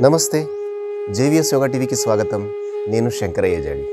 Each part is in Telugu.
నమస్తే జేవిఎస్ యోగా టీవీకి స్వాగతం నేను శంకరయ్య జాడి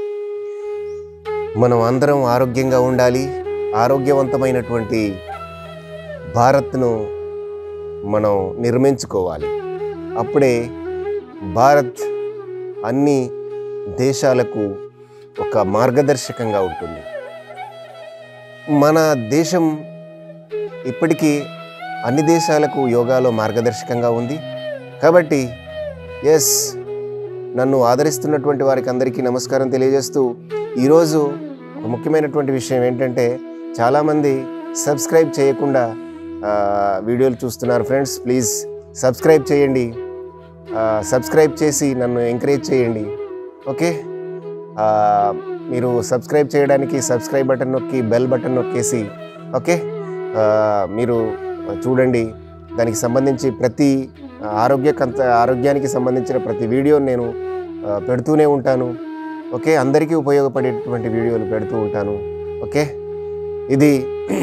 మనం అందరం ఆరోగ్యంగా ఉండాలి ఆరోగ్యవంతమైనటువంటి భారత్ను మనం నిర్మించుకోవాలి అప్పుడే భారత్ అన్ని దేశాలకు ఒక మార్గదర్శకంగా ఉంటుంది మన దేశం ఇప్పటికీ అన్ని దేశాలకు యోగాలో మార్గదర్శకంగా ఉంది కాబట్టి ఎస్ నన్ను ఆదరిస్తున్నటువంటి వారికి అందరికీ నమస్కారం తెలియజేస్తూ ఈరోజు ఒక ముఖ్యమైనటువంటి విషయం ఏంటంటే చాలామంది సబ్స్క్రైబ్ చేయకుండా ఆ, వీడియోలు చూస్తున్నారు ఫ్రెండ్స్ ప్లీజ్ సబ్స్క్రైబ్ చేయండి ఆ, సబ్స్క్రైబ్ చేసి నన్ను ఎంకరేజ్ చేయండి ఓకే ఆ, మీరు సబ్స్క్రైబ్ చేయడానికి సబ్స్క్రైబ్ బటన్ నొక్కి బెల్ బటన్ నొక్కేసి ఓకే ఆ, మీరు చూడండి దానికి సంబంధించి ప్రతి ఆరోగ్య ఆరోగ్యానికి సంబంధించిన ప్రతి వీడియో నేను ఆ, పెడుతూనే ఉంటాను ఓకే అందరికీ ఉపయోగపడేటువంటి వీడియోలు పెడుతూ ఉంటాను ఓకే ఇది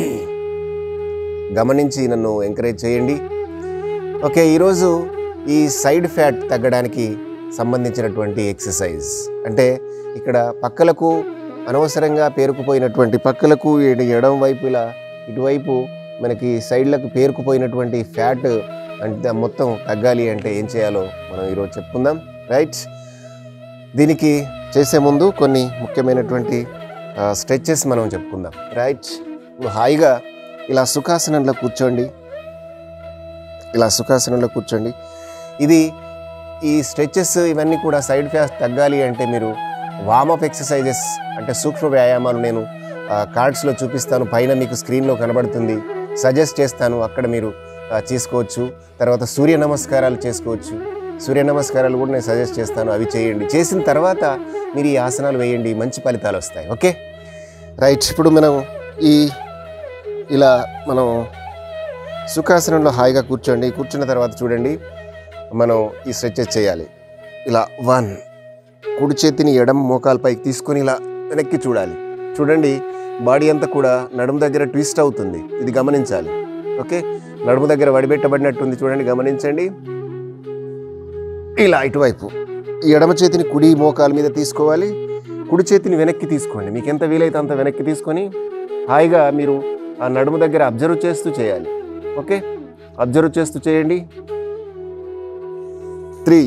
గమనించి నన్ను ఎంకరేజ్ చేయండి ఓకే ఈరోజు ఈ సైడ్ ఫ్యాట్ తగ్గడానికి సంబంధించినటువంటి ఎక్సర్సైజ్ అంటే ఇక్కడ పక్కలకు అనవసరంగా పేరుకుపోయినటువంటి పక్కలకు ఇటు ఎడం వైపు ఇలా ఇటువైపు మనకి సైడ్లకు పేరుకుపోయినటువంటి ఫ్యాట్ అంటే మొత్తం తగ్గాలి అంటే ఏం చేయాలో మనం ఈరోజు చెప్పుకుందాం రైట్ దీనికి చేసే ముందు కొన్ని ముఖ్యమైనటువంటి స్ట్రెచెస్ మనం చెప్పుకుందాం రైట్ నువ్వు హాయిగా ఇలా సుఖాసనంలో కూర్చోండి ఇలా సుఖాసనంలో కూర్చోండి ఇది ఈ స్ట్రెచెస్ ఇవన్నీ కూడా సైడ్ ఫ్యాస్ తగ్గాలి అంటే మీరు వామప్ ఎక్సర్సైజెస్ అంటే సూక్ష్మ వ్యాయామాలు నేను కార్డ్స్లో చూపిస్తాను పైన మీకు స్క్రీన్లో కనబడుతుంది సజెస్ట్ చేస్తాను అక్కడ మీరు ఆ, చేసుకోవచ్చు తర్వాత సూర్య నమస్కారాలు చేసుకోవచ్చు సూర్య నమస్కారాలు కూడా నేను సజెస్ట్ చేస్తాను అవి చేయండి చేసిన తర్వాత మీరు ఈ ఆసనాలు వేయండి మంచి ఫలితాలు వస్తాయి ఓకే రైట్ ఇప్పుడు మనం ఈ ఇలా మనం సుఖాసనంలో హాయిగా కూర్చోండి కూర్చున్న తర్వాత చూడండి మనం ఈ స్ట్రెచెస్ చేయాలి ఇలా వన్ కుడి చేతిని ఎడమ మోకాలపైకి తీసుకొని ఇలా వెనక్కి చూడాలి చూడండి బాడీ అంతా కూడా నడుము దగ్గర ట్విస్ట్ అవుతుంది ఇది గమనించాలి ఓకే నడుము దగ్గర వడిపెట్టబడినట్టుంది చూడండి గమనించండి ఇలా ఇటువైపు ఈ ఎడమ చేతిని కుడి మోకాల మీద తీసుకోవాలి కుడి చేతిని వెనక్కి తీసుకోండి మీకు ఎంత వీలైతే అంత వెనక్కి తీసుకొని హాయిగా మీరు ఆ నడుము దగ్గర అబ్జర్వ్ చేస్తూ చేయాలి ఓకే అబ్జర్వ్ చేస్తూ చేయండి three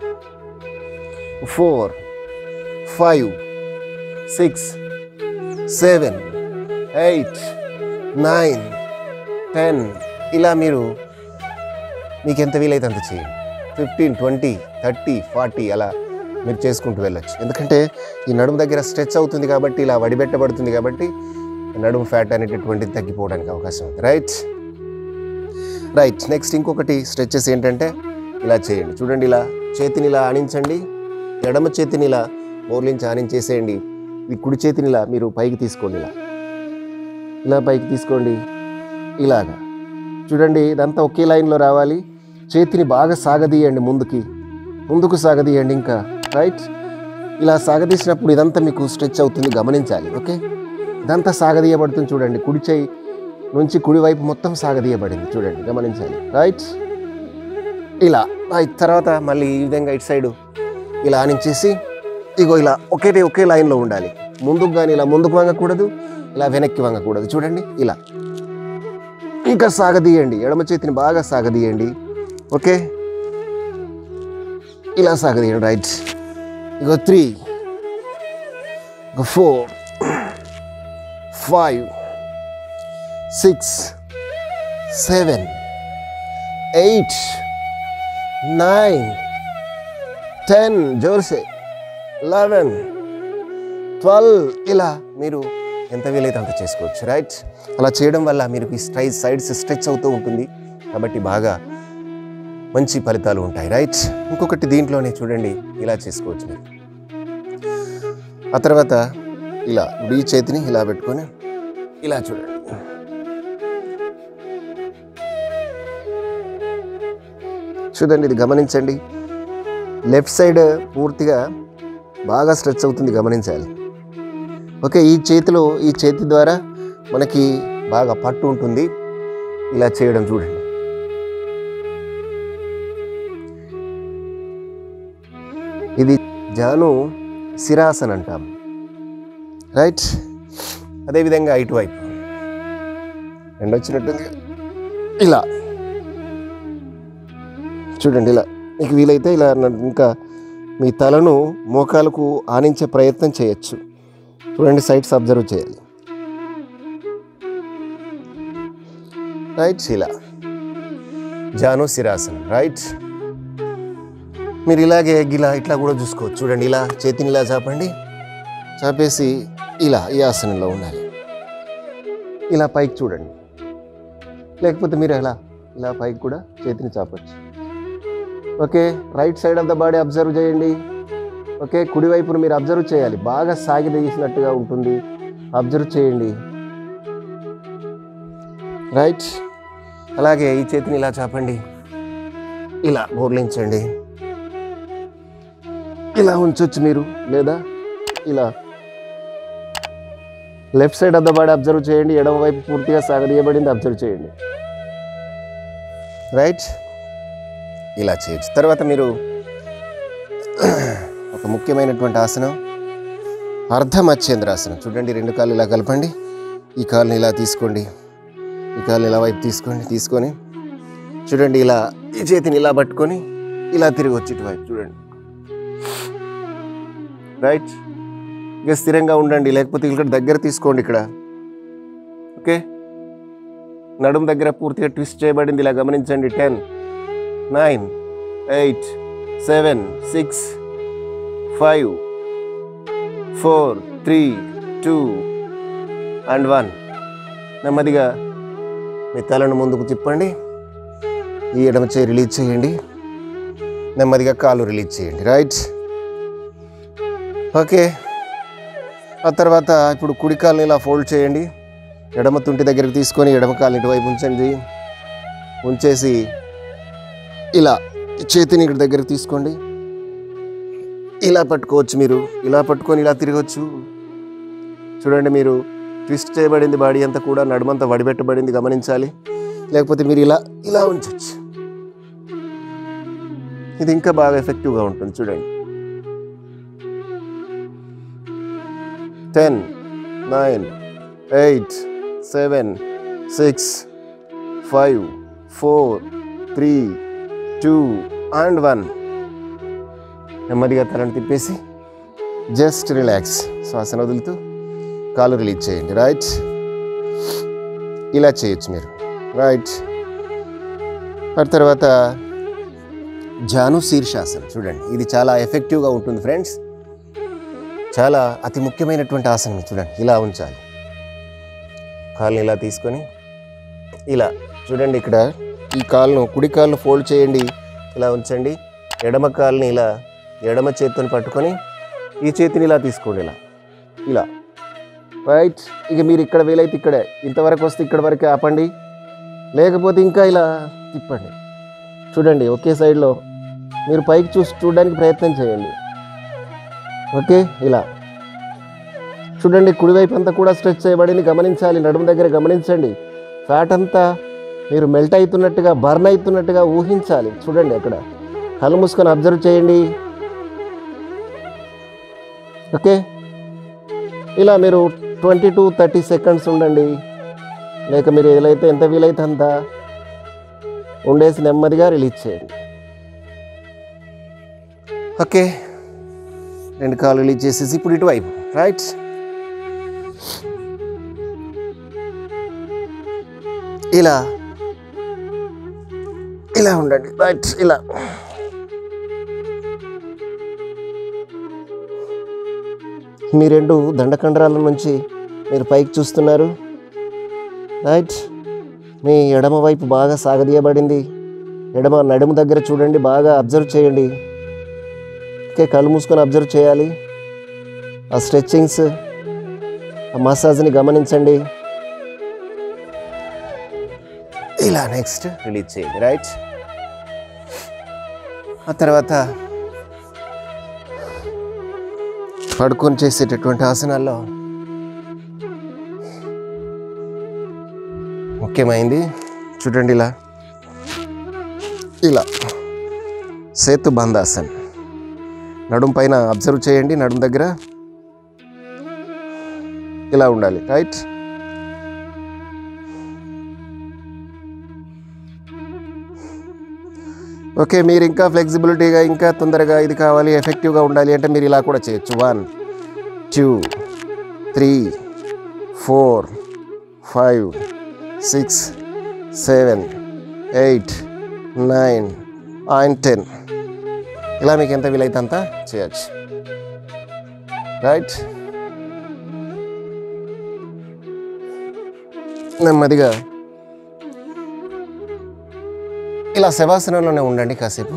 four five six seven eight nine ten ఇలా మీరు మీకు ఎంత వీలైతే అంత చేయండి ఫిఫ్టీన్ ట్వంటీ థర్టీ ఫార్టీ అలా మీరు చేసుకుంటూ వెళ్ళొచ్చు ఎందుకంటే ఈ నడుము దగ్గర స్ట్రెచ్ అవుతుంది కాబట్టి ఇలా వడిబెట్టబడుతుంది కాబట్టి నడుము ఫ్యాట్ అనేటటువంటిది తగ్గిపోవడానికి అవకాశం ఉంది రైట్ రైట్ నెక్స్ట్ ఇంకొకటి స్ట్రెచెస్ ఏంటంటే ఇలా చేయండి చూడండి ఇలా చేతిని ఇలా ఆనించండి ఎడమ చేతిని ఇలా మోర్లించి ఆనించేసేయండి ఈ కుడి చేతిని ఇలా మీరు పైకి తీసుకోండి ఇలా ఇలా పైకి తీసుకోండి ఇలాగా చూడండి ఇదంతా ఒకే లైన్లో రావాలి చేతిని బాగా సాగదీయండి ముందుకి ముందుకు సాగదీయండి ఇంకా రైట్ ఇలా సాగదీసినప్పుడు ఇదంతా మీకు స్ట్రెచ్ అవుతుంది గమనించాలి ఓకే ఇదంతా సాగదీయబడుతుంది చూడండి కుడి చేయి నుంచి కుడి వైపు మొత్తం సాగదీయబడింది చూడండి గమనించాలి రైట్ ఇలా రైట్ తర్వాత మళ్ళీ ఈ విధంగా ఇటు సైడు ఇలా ఆనించేసి ఇగో ఇలా ఒకే ఒకే లైన్లో ఉండాలి ముందుకు కానీ ఇలా ముందుకు వంగకూడదు ఇలా వెనక్కి వంగకూడదు చూడండి ఇలా ఇంకా సాగదీయండి ఎడమ చేతిని బాగా సాగదీయండి ఓకే ఇలా సాగదీయండి రైట్ ఇగో త్రీ ఇగో four five six seven eight nine ten జోర్సే లెవెన్ ట్వెల్వ్ ఇలా మీరు ఎంత వీలైతే అంత చేసుకోవచ్చు రైట్ అలా చేయడం వల్ల మీరు ఈ స్ట్రై సైడ్స్ స్ట్రెచ్ అవుతూ ఉంటుంది కాబట్టి బాగా మంచి ఫలితాలు ఉంటాయి రైట్ ఇంకొకటి దీంట్లోనే చూడండి ఇలా చేసుకోవచ్చు మీరు ఆ తర్వాత ఇలా ఈ చేతిని ఇలా పెట్టుకొని ఇలా చూడండి చూడండి ఇది గమనించండి లెఫ్ట్ సైడ్ పూర్తిగా బాగా స్ట్రెచ్ అవుతుంది గమనించాలి ఓకే ఈ చేతిలో ఈ చేతి ద్వారా మనకి బాగా పట్టు ఉంటుంది ఇలా చేయడం చూడండి జాను శిరాసన్ అంటాం రైట్ అదేవిధంగా ఇటువైపు ఎండ వచ్చినట్టుంది ఇలా చూడండి ఇలా మీకు వీలైతే ఇలా న- ఇంకా మీ తలను మోకాలకు ఆనించే ప్రయత్నం చేయొచ్చు చూడండి సైట్స్ అబ్జర్వ్ చేయాలి రైట్ ఇలా జాను శిరాసనం రైట్ మీరు ఇలాగే గిలా ఇట్లా కూడా చూసుకోవచ్చు చూడండి ఇలా చేతిని ఇలా చాపండి చాపేసి ఇలా ఈ ఆసనంలో ఉండాలి ఇలా పైకి చూడండి లేకపోతే మీరు ఎలా ఇలా పైకి కూడా చేతిని చాపచ్చు okay right side of the body observe చేయండి ఓకే కుడివైపును మీరు అబ్జర్వ్ చేయాలి బాగా సాగి తీసినట్టుగా ఉంటుంది అబ్జర్వ్ చేయండి రైట్ అలాగే ఈ చేతిని ఇలా చాపండి ఇలా బోర్లించండి ఇలా ఉంచొచ్చు మీరు లేదా ఇలా left side of the body observe చేయండి ఎడమ వైపు పూర్తిగా సాగదీయబడింది అబ్జర్వ్ చేయండి రైట్ ఇలా చేయొచ్చు తర్వాత మీరు ఒక ముఖ్యమైనటువంటి ఆసనం అర్ధమచ్చేంద్రాసనం చూడండి రెండు కాళ్ళు ఇలా కలపండి ఈ కాలుని ఇలా తీసుకోండి ఈ కాలుని ఇలా వైపు తీసుకోండి తీసుకొని చూడండి ఇలా ఈ చేతిని ఇలా పట్టుకొని ఇలా తిరిగి వచ్చి ఇటువైపు చూడండి రైట్ ఇక స్థిరంగా ఉండండి లేకపోతే ఇక్కడ దగ్గర తీసుకోండి ఇక్కడ ఓకే నడుము దగ్గర పూర్తిగా ట్విస్ట్ చేయబడింది ఇలా గమనించండి ten nine eight seven six five four three two and one నెమ్మదిగా మీ తలను ముందుకు తిప్పండి ఈ ఎడమ చేయి రిలీజ్ చేయండి నెమ్మదిగా కాలు రిలీజ్ చేయండి రైట్ ఓకే ఆ తర్వాత ఇప్పుడు కుడి కాలుని ఇలా ఫోల్డ్ చేయండి ఎడమ తుంటి దగ్గరికి తీసుకొని ఎడమ కాలు ఇటువైపు ఉంచండి ఉంచేసి ఇలా ఈ చేతిని ఇక్కడ దగ్గరికి తీసుకోండి ఇలా పట్టుకోవచ్చు మీరు ఇలా పట్టుకొని ఇలా తిరగచ్చు చూడండి మీరు ట్విస్ట్ చేయబడింది బాడీ అంతా కూడా నడుమంతా వడిపెట్టబడింది గమనించాలి లేకపోతే మీరు ఇలా ఇలా ఉంచవచ్చు ఇది ఇంకా బాగా ఎఫెక్టివ్గా ఉంటుంది చూడండి ten nine eight seven six five four three two and one నెమ్మదిగా తలను తిప్పేసి జస్ట్ రిలాక్స్ శ్వాసను వదులుతూ కాలు రిలీజ్ చేయండి రైట్ ఇలా చేయొచ్చు మీరు రైట్ ఆ తర్వాత జాను శీర్షాసనం చూడండి ఇది చాలా ఎఫెక్టివ్గా ఉంటుంది ఫ్రెండ్స్ చాలా అతి ముఖ్యమైనటువంటి ఆసనం ఇది చూడండి ఇలా ఉంచాలి కాళ్ళని ఇలా తీసుకొని ఇలా చూడండి ఇక్కడ ఈ కాలును కుడి కాలును ఫోల్డ్ చేయండి ఇలా ఉంచండి ఎడమ కాలుని ఇలా ఎడమ చేతిని పట్టుకొని ఈ చేతిని ఇలా తీసుకోండి ఇలా ఇలా రైట్ ఇక మీరు ఇక్కడ వీలైతే ఇక్కడే ఇంతవరకు వస్తే ఇక్కడ వరకే ఆపండి లేకపోతే ఇంకా ఇలా తిప్పండి చూడండి ఒకే సైడ్లో మీరు పైకి చూసి చూడడానికి ప్రయత్నం చేయండి ఓకే ఇలా చూడండి కుడివైపు అంతా కూడా స్ట్రెచ్ చేయబడింది గమనించాలి నడుము దగ్గర గమనించండి ఫ్యాట్ అంతా మీరు మెల్ట్ అవుతున్నట్టుగా బర్న్ అవుతున్నట్టుగా ఊహించాలి చూడండి అక్కడ కళ్ళు మూసుకొని అబ్జర్వ్ చేయండి ఓకే ఇలా మీరు ట్వంటీ టు థర్టీ సెకండ్స్ ఉండండి లేక మీరు ఏదైతే ఎంత వీలైతే అంత ఉండేసి నెమ్మదిగా రిలీజ్ చేయండి ఓకే రెండు కాళ్ళు రిలీజ్ చేసేసి ఇప్పుడు ఇటువైపు రైట్ ఇలా ఇలా ఉండండి రైట్ ఇలా మీ రెండు దండకండరాల నుంచి మీరు పైకి చూస్తున్నారు రైట్ మీ ఎడమ వైపు బాగా సాగదీయబడింది ఎడమ నడుము దగ్గర చూడండి బాగా అబ్జర్వ్ చేయండి ఓకే కళ్ళు మూసుకొని అబ్జర్వ్ చేయాలి ఆ స్ట్రెచ్చింగ్స్ ఆ మసాజ్ని గమనించండి ఇలా నెక్స్ట్ రిలీజ్ చేయండి రైట్ ఆ తర్వాత పడుకొని చేసేటటువంటి ఆసనాల్లో ముఖ్యమైంది చూడండి ఇలా ఇలా సేతు బంధాసన్ నడుం పైన అబ్జర్వ్ చేయండి నడుం దగ్గర ఇలా ఉండాలి రైట్ ఓకే మీరు ఇంకా ఫ్లెక్సిబిలిటీగా ఇంకా తొందరగా ఇది కావాలి ఎఫెక్టివ్గా ఉండాలి అంటే మీరు ఇలా కూడా చేయొచ్చు one two three four five six seven eight nine and ten ఇలా మీకు ఎంత వీలైతే అంత చేయొచ్చు రైట్ నెమ్మదిగా ఇలా శవాసనంలోనే ఉండండి కాసేపు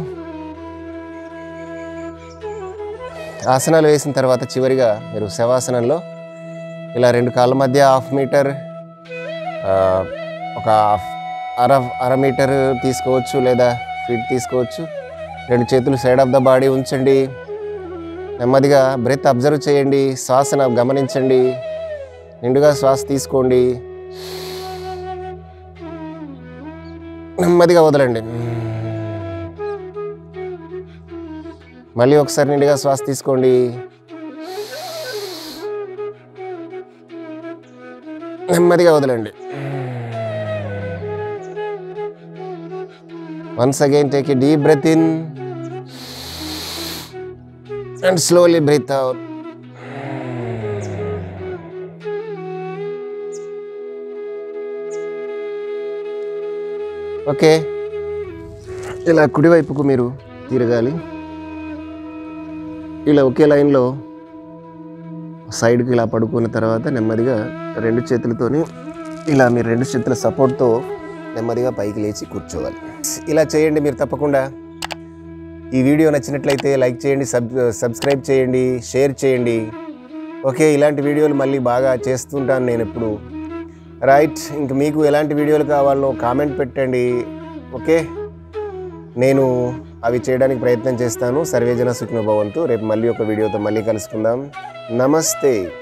ఆసనాలు వేసిన తర్వాత చివరిగా మీరు శవాసనంలో ఇలా రెండు కాళ్ళ మధ్య హాఫ్ మీటర్ ఆ, ఒక హాఫ్ అర అర మీటర్ తీసుకోవచ్చు లేదా ఫీట్ తీసుకోవచ్చు రెండు చేతులు సైడ్ ఆఫ్ ద బాడీ ఉంచండి నెమ్మదిగా బ్రెత్ అబ్జర్వ్ చేయండి శ్వాసను గమనించండి నిండుగా శ్వాస తీసుకోండి నెమ్మదిగా వదలండి మళ్ళీ ఒకసారి నిండుగా శ్వాస తీసుకోండి నెమ్మదిగా వదలండి once again take a deep breath in and slowly breathe out okay ఇలా కుడివైపుకు మీరు తిరగాలి ఇలా ఒకే లైన్లో సైడ్కి ఇలా పడుకున్న తర్వాత నెమ్మదిగా రెండు చేతులతోని ఇలా మీరు రెండు చేతుల సపోర్ట్తో నెమ్మదిగా పైకి లేచి కూర్చోవాలి ఇలా చేయండి మీరు తప్పకుండా ఈ వీడియో నచ్చినట్లయితే లైక్ చేయండి సబ్ సబ్స్క్రైబ్ చేయండి షేర్ చేయండి ఓకే ఇలాంటి వీడియోలు మళ్ళీ బాగా చేస్తుంటాను నేను ఎప్పుడు రైట్ ఇంక మీకు ఎలాంటి వీడియోలు కావాలో కామెంట్ పెట్టండి ఓకే నేను అవి చేయడానికి ప్రయత్నం చేస్తాను సర్వేజన సుఖిన భవంతు రేపు మళ్ళీ ఒక వీడియోతో మళ్ళీ కలుసుకుందాం నమస్తే